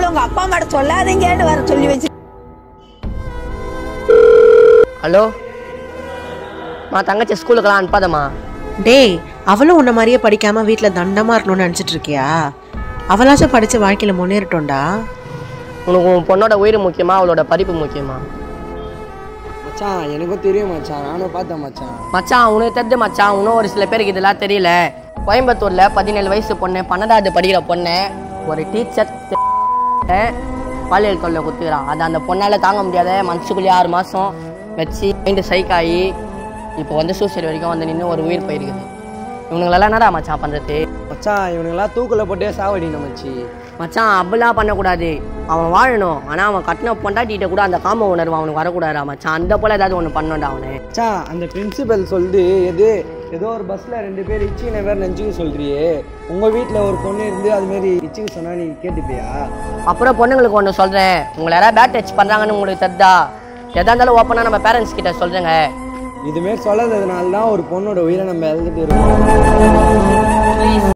உங்க அப்பா அம்மாட்ட சொல்லாதீங்கன்னு வர சொல்லி வச்சு ஹலோ மா தங்கச்சி ஸ்கூலுக்கெல்லாம் அனுப்பாதம்மா டேய் அவளும் உன்ன மாதிரியே படிக்காம வீட்டில் தண்டமா இருக்கணும்னு நினச்சிட்டு இருக்கியா அவளாச்சும் படிச்சு வாழ்க்கையில முன்னேறட்டும்டா உனக்கு உன் பொண்ணோட உயிர் முக்கியமா அவளோட படிப்பு முக்கியமா மச்சான் எனக்கும் தெரியும் மச்சான் நானும் பார்த்தேன் மச்சான் மச்சான் உனக்கு தெரிஞ்ச மச்சான் இன்னும் ஒரு சில பேருக்கு இதெல்லாம் தெரியல கோயம்புத்தூர்ல பதினேழு வயசு பொண்ணு பன்னெண்டாவது படிக்கிற பொண்ணு ஒரு டீச்சர் பாலியல் தொல்லை குத்துக்கிறான் அது அந்த பொண்ணால தாங்க முடியாத மனசுக்குள்ளேயே ஆறு மாசம் வச்சு மைண்டு சைக் ஆகி இப்போ வந்து சூசைட் வரைக்கும் வந்து நின்று ஒரு உயிர் போயிருக்குது இவனுங்களெல்லாம் என்னடா மச்சான் பண்றது மச்சான் இவனுங்கெல்லாம் தூக்கில் போட்டே சாவடிக்கணும் மச்சி மச்சான் அப்படிலாம் பண்ணக்கூடாது அவன் வாழணும் ஆனால் அவன் கட்டின பொண்டாட்டிகிட்ட கூட அந்த காம உணர்வு அவனுக்கு வரக்கூடாதா மச்சான் அந்த போல ஏதாவது ஒன்று பண்ணணும்டா அவனு மச்சான் அந்த பிரின்சிபல் சொல்லுது எது ஏதோ ஒரு பஸ்ஸில் ரெண்டு பேர் இச்சின பேர் நெஞ்சுக்க சொல்றியே உங்கள் வீட்டில் ஒரு பொண்ணு இருந்து அது மாதிரி இச்சிக்க சொன்னா நீ கேட்டுப்பியா அப்புறம் பொண்ணுங்களுக்கு ஒன்று சொல்கிறேன் உங்களை யாராவது பேட் டச் பண்ணுறாங்கன்னு உங்களுக்கு தெரிதா எதா இருந்தாலும் ஓப்பனாக நம்ம பேரண்ட்ஸ் கிட்ட சொல்கிறேங்க இதுமாரி சொல்லாததுனால தான் ஒரு பொண்ணோட உயிரை நம்ம இழந்துட்டு இருக்கோம்